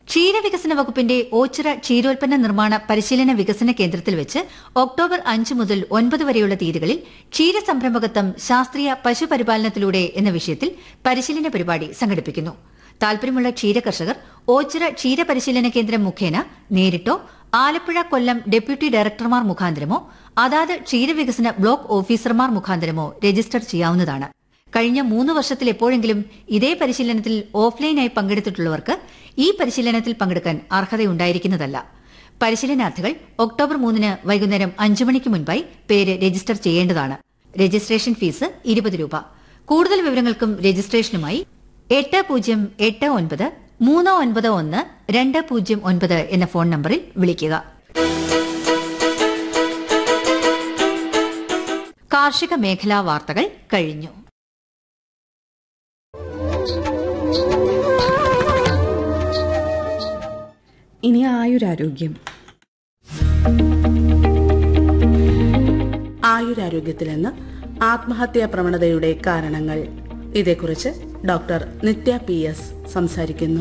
ക്ഷീരവികസന വകുപ്പിന്റെ ഓച്ചിറ ക്ഷീരോൽപ്പന്ന നിർമ്മാണ പരിശീലന വികസന കേന്ദ്രത്തിൽ വെച്ച് ഒക്ടോബർ അഞ്ച് മുതൽ ഒൻപത് വരെയുള്ള തീയതികളിൽ ക്ഷീരസംരംഭകത്വം ശാസ്ത്രീയ പശുപരിപാലനത്തിലൂടെ എന്ന വിഷയത്തിൽ പരിശീലന പരിപാടി സംഘടിപ്പിക്കുന്നു താൽപര്യമുള്ള ക്ഷീര കർഷകർ ഓച്ചിറ ക്ഷീര പരിശീലന കേന്ദ്രം മുഖേന നേരിട്ടോ ആലപ്പുഴ കൊല്ലം ഡെപ്യൂട്ടി ഡയറക്ടർമാർ മുഖാന്തരമോ അതാത് ക്ഷീരവികസന ബ്ലോക്ക് ഓഫീസർമാർ മുഖാന്തരമോ രജിസ്റ്റർ ചെയ്യാവുന്നതാണ് കഴിഞ്ഞ മൂന്ന് വർഷത്തിൽ എപ്പോഴെങ്കിലും ഇതേ പരിശീലനത്തിൽ ഓഫ്ലൈനായി പങ്കെടുത്തിട്ടുള്ളവർക്ക് ഈ പരിശീലനത്തിൽ പങ്കെടുക്കാൻ അർഹതയുണ്ടായിരിക്കുന്നതല്ല പരിശീലനാർത്ഥികൾ ഒക്ടോബർ മൂന്നിന് വൈകുന്നേരം അഞ്ചു മണിക്ക് മുൻപായി പേര് രജിസ്റ്റർ ചെയ്യേണ്ടതാണ് രജിസ്ട്രേഷൻ ഫീസ് ഇരുപത് രൂപ കൂടുതൽ വിവരങ്ങൾക്കും രജിസ്ട്രേഷനുമായി എട്ട് പൂജ്യം എട്ട് ഒൻപത് മൂന്ന് ഒൻപത് ഒന്ന് രണ്ട് പൂജ്യം ഒൻപത് എന്ന ഫോൺ നമ്പറിൽ വിളിക്കുക കാർഷിക മേഖലാ വാർത്തകൾ കഴിഞ്ഞു ഇനി ആയുരാരോഗ്യം ആയുരാരോഗ്യത്തിൽ നിന്ന് ആത്മഹത്യാ പ്രവണതയുടെ കാരണങ്ങൾ ഇതേക്കുറിച്ച് ഡോക്ടർ നിത്യ പി എസ് സംസാരിക്കുന്നു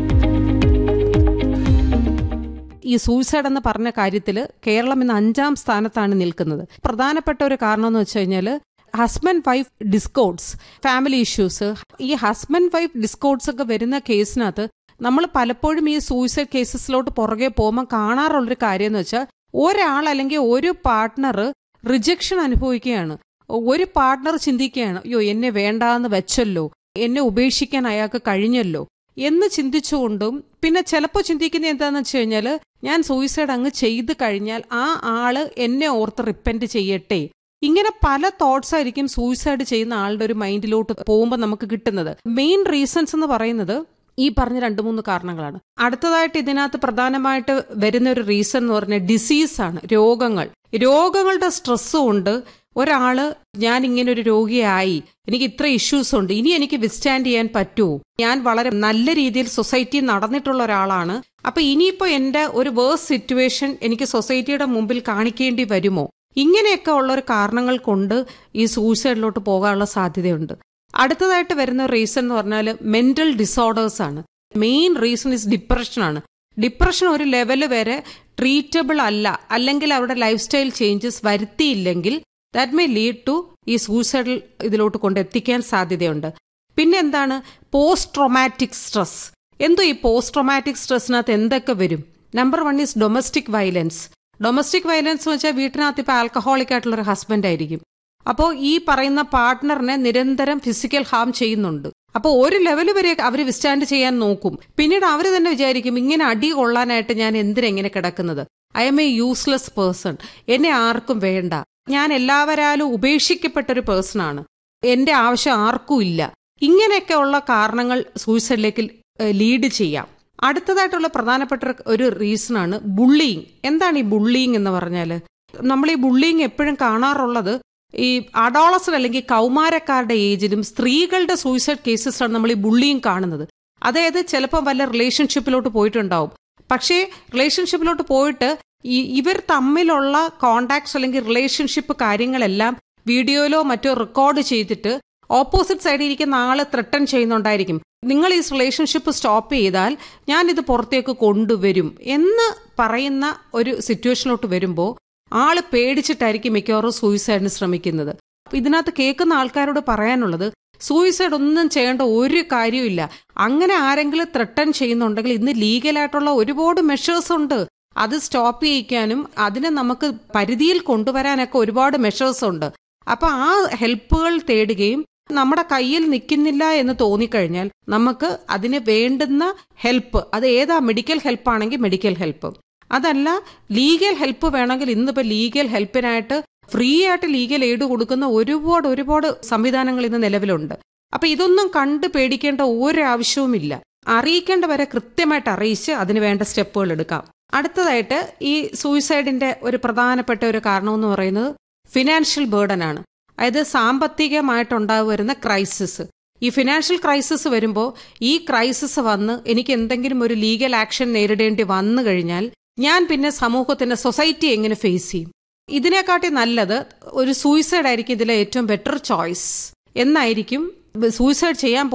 ഈ സൂയിസൈഡ് എന്ന് പറഞ്ഞ കാര്യത്തിൽ കേരളം ഇന്ന് അഞ്ചാം സ്ഥാനത്താണ് നിൽക്കുന്നത് പ്രധാനപ്പെട്ട ഒരു കാരണം എന്ന് വെച്ച് കഴിഞ്ഞാൽ husband wife discords family issues ഈ ഹസ്ബൻഡ് വൈഫ് ഡിസ്കോഡ്സ് ഒക്കെ വരുന്ന കേസിനകത്ത് നമ്മൾ പലപ്പോഴും ഈ സൂയിസൈഡ് കേസസിലോട്ട് പുറകെ പോകുമ്പോൾ കാണാറുള്ളൊരു കാര്യം എന്ന് വെച്ചാൽ ഒരാൾ അല്ലെങ്കിൽ ഒരു പാർട്ട്ണർ റിജക്ഷൻ അനുഭവിക്കുകയാണ് ഒരു പാർട്ട്ണർ ചിന്തിക്കുകയാണ് അയ്യോ എന്നെ വേണ്ടാന്ന് വെച്ചല്ലോ എന്നെ ഉപേക്ഷിക്കാൻ അയാൾക്ക് കഴിഞ്ഞല്ലോ എന്ന് ചിന്തിച്ചുകൊണ്ടും പിന്നെ ചിലപ്പോൾ ചിന്തിക്കുന്നത് എന്താണെന്ന് വെച്ച് കഴിഞ്ഞാൽ ഞാൻ സൂയിസൈഡ് അങ്ങ് ചെയ്ത് കഴിഞ്ഞാൽ ആ ആള് എന്നെ ഓർത്ത് റിപ്പൻറ്റ് ചെയ്യട്ടെ ഇങ്ങനെ പല തോട്ട്സ് ആയിരിക്കും സൂയിസൈഡ് ചെയ്യുന്ന ആളുടെ ഒരു മൈൻഡിലോട്ട് പോകുമ്പോൾ നമുക്ക് കിട്ടുന്നത് മെയിൻ റീസൺസ് എന്ന് പറയുന്നത് ഈ പറഞ്ഞ രണ്ട് മൂന്ന് കാരണങ്ങളാണ് അടുത്തതായിട്ട് ഇതിനകത്ത് പ്രധാനമായിട്ട് വരുന്ന ഒരു റീസൺ എന്ന് പറഞ്ഞാൽ ഡിസീസ് ആണ് രോഗങ്ങൾ രോഗങ്ങളുടെ സ്ട്രെസ് കൊണ്ട് ഒരാള് ഞാൻ ഇങ്ങനെ ഒരു രോഗിയായി എനിക്ക് ഇത്ര ഇഷ്യൂസ് ഉണ്ട് ഇനി എനിക്ക് വിസ്റ്റാൻഡ് ചെയ്യാൻ പറ്റുമോ ഞാൻ വളരെ നല്ല രീതിയിൽ സൊസൈറ്റി നടന്നിട്ടുള്ള ഒരാളാണ് അപ്പൊ ഇനിയിപ്പോ എന്റെ ഒരു വേഴ്സ് സിറ്റുവേഷൻ എനിക്ക് സൊസൈറ്റിയുടെ മുമ്പിൽ കാണിക്കേണ്ടി വരുമോ ഇങ്ങനെയൊക്കെ ഉള്ള ഒരു കാരണങ്ങൾ കൊണ്ട് ഈ സൂയിസൈഡിലോട്ട് പോകാനുള്ള സാധ്യതയുണ്ട് അടുത്തതായിട്ട് വരുന്ന റീസൺ എന്ന് പറഞ്ഞാൽ മെന്റൽ ഡിസോർഡേഴ്സ് ആണ് മെയിൻ റീസൺ ഇസ് ഡിപ്രഷൻ ആണ് ഡിപ്രഷൻ ഒരു ലെവല് വരെ ട്രീറ്റബിൾ അല്ല അല്ലെങ്കിൽ അവരുടെ ലൈഫ് സ്റ്റൈൽ ചേഞ്ചസ് വരുത്തിയില്ലെങ്കിൽ ദാറ്റ് മേ ലീഡ് ടു ഈ സൂയിസൈഡൽ ഇതിലോട്ട് കൊണ്ടെത്തിക്കാൻ സാധ്യതയുണ്ട് പിന്നെ എന്താണ് പോസ്റ്റ് ട്രോമാറ്റിക് സ്ട്രെസ് എന്തോ ഈ പോസ്റ്റ് ട്രോമാറ്റിക് സ്ട്രെസ്സിനകത്ത് എന്തൊക്കെ വരും number one is domestic violence domestic violence എന്ന് വെച്ചാൽ വീട്ടിനകത്ത് ഇപ്പോൾ ആൽക്കഹോളിക് ആയിട്ടുള്ള ഒരു ഹസ്ബൻഡ് ആയിരിക്കും അപ്പോൾ ഈ പറയുന്ന പാർട്ട്ണറിനെ നിരന്തരം ഫിസിക്കൽ ഹാം ചെയ്യുന്നുണ്ട് അപ്പോൾ ഒരു ലെവൽ വരെ അവർ വിസ്റ്റാൻഡ് ചെയ്യാൻ നോക്കും പിന്നീട് അവർ തന്നെ വിചാരിക്കും ഇങ്ങനെ അടി കൊള്ളാനായിട്ട് ഞാൻ എന്തിനെങ്ങനെ കിടക്കുന്നത് I'm a useless person എന്നെ ആർക്കും വേണ്ട ഞാൻ എല്ലാവരാലും ഉപേക്ഷിക്കപ്പെട്ട ഒരു പേഴ്സൺ ആണ് എന്റെ ആവശ്യം ആർക്കും ഇല്ല ഇങ്ങനെയൊക്കെ ഉള്ള കാരണങ്ങൾ സൂയിസൈഡിലേക്ക് ലീഡ് ചെയ്യാം അടുത്തതായിട്ടുള്ള പ്രധാനപ്പെട്ട ഒരു റീസൺ ആണ് ബുള്ളിങ് എന്താണ് ഈ ബുള്ളിങ് എന്ന് പറഞ്ഞാൽ നമ്മൾ ഈ ബുള്ളിങ് എപ്പോഴും കാണാറുള്ളത് ഈ അഡോളസൺ അല്ലെങ്കിൽ കൗമാരക്കാരുടെ ഏജിലും സ്ത്രീകളുടെ സൂയിസൈഡ് കേസസാണ് നമ്മൾ ഈ ബുള്ളിങ് കാണുന്നത് അതായത് ചിലപ്പോൾ വല്ല റിലേഷൻഷിപ്പിലോട്ട് പോയിട്ടുണ്ടാവും പക്ഷേ റിലേഷൻഷിപ്പിലോട്ട് പോയിട്ട് ഈ ഇവർ തമ്മിലുള്ള കോണ്ടാക്ട്സ് അല്ലെങ്കിൽ റിലേഷൻഷിപ്പ് കാര്യങ്ങളെല്ലാം വീഡിയോയിലോ മറ്റോ റെക്കോർഡ് ചെയ്തിട്ട് ഓപ്പോസിറ്റ് സൈഡിൽ ഇരിക്കുന്ന ആള് ത്രട്ടൺ ചെയ്യുന്നുണ്ടായിരിക്കും നിങ്ങൾ ഈ റിലേഷൻഷിപ്പ് സ്റ്റോപ്പ് ചെയ്താൽ ഞാൻ ഇത് പുറത്തേക്ക് കൊണ്ടുവരും എന്ന് പറയുന്ന ഒരു സിറ്റുവേഷനിലോട്ട് വരുമ്പോൾ ആള് പേടിച്ചിട്ടായിരിക്കും മിക്കവാറും സൂയിസൈഡിന് ശ്രമിക്കുന്നത് അപ്പൊ ഇതിനകത്ത് കേൾക്കുന്ന ആൾക്കാരോട് പറയാനുള്ളത് സൂയിസൈഡ് ഒന്നും ചെയ്യേണ്ട ഒരു കാര്യമില്ല അങ്ങനെ ആരെങ്കിലും ത്രട്ടൺ ചെയ്യുന്നുണ്ടെങ്കിൽ ഇന്ന് ലീഗലായിട്ടുള്ള ഒരുപാട് മെഷേഴ്സ് ഉണ്ട് അത് സ്റ്റോപ്പ് ചെയ്യിക്കാനും അതിനെ നമുക്ക് പരിധിയിൽ കൊണ്ടുവരാനൊക്കെ ഒരുപാട് മെഷേഴ്സ് ഉണ്ട് അപ്പൊ ആ ഹെൽപ്പുകൾ തേടുകയും നമ്മുടെ കയ്യിൽ നിൽക്കുന്നില്ല എന്ന് തോന്നിക്കഴിഞ്ഞാൽ നമുക്ക് അതിന് വേണ്ടുന്ന ഹെൽപ്പ് അത് ഏതാ മെഡിക്കൽ ഹെൽപ്പ് ആണെങ്കിൽ മെഡിക്കൽ ഹെൽപ്പ് അതല്ല ലീഗൽ ഹെൽപ്പ് വേണമെങ്കിൽ ഇന്നിപ്പോൾ ലീഗൽ ഹെൽപ്പിനായിട്ട് ഫ്രീ ആയിട്ട് ലീഗൽ എയ്ഡ് കൊടുക്കുന്ന ഒരുപാട് ഒരുപാട് സംവിധാനങ്ങൾ ഇന്ന് നിലവിലുണ്ട് അപ്പൊ ഇതൊന്നും കണ്ട് പേടിക്കേണ്ട ഒരു ആവശ്യവുമില്ല അറിയിക്കേണ്ടവരെ കൃത്യമായിട്ട് അറിയിച്ച് അതിന് വേണ്ട സ്റ്റെപ്പുകൾ എടുക്കാം അടുത്തതായിട്ട് ഈ സൂയിസൈഡിന്റെ ഒരു പ്രധാനപ്പെട്ട ഒരു കാരണം എന്ന് പറയുന്നത് ഫിനാൻഷ്യൽ ബേർഡൻ ആണ് അതായത് സാമ്പത്തികമായിട്ടുണ്ടായി വരുന്ന ക്രൈസിസ് ഈ ഫിനാൻഷ്യൽ ക്രൈസിസ് വരുമ്പോൾ ഈ ക്രൈസിസ് വന്ന് എനിക്ക് എന്തെങ്കിലും ഒരു ലീഗൽ ആക്ഷൻ നേരിടേണ്ടി വന്നു കഴിഞ്ഞാൽ ഞാൻ പിന്നെ സമൂഹത്തിന്റെ സൊസൈറ്റി എങ്ങനെ ഫേസ് ചെയ്യും ഇതിനെക്കാട്ടി നല്ലത് ഒരു സൂയിസൈഡ് ആയിരിക്കും ഇതിലെ ഏറ്റവും ബെറ്റർ ചോയ്സ് എന്നായിരിക്കും സൂയിസൈഡ് ചെയ്യാൻ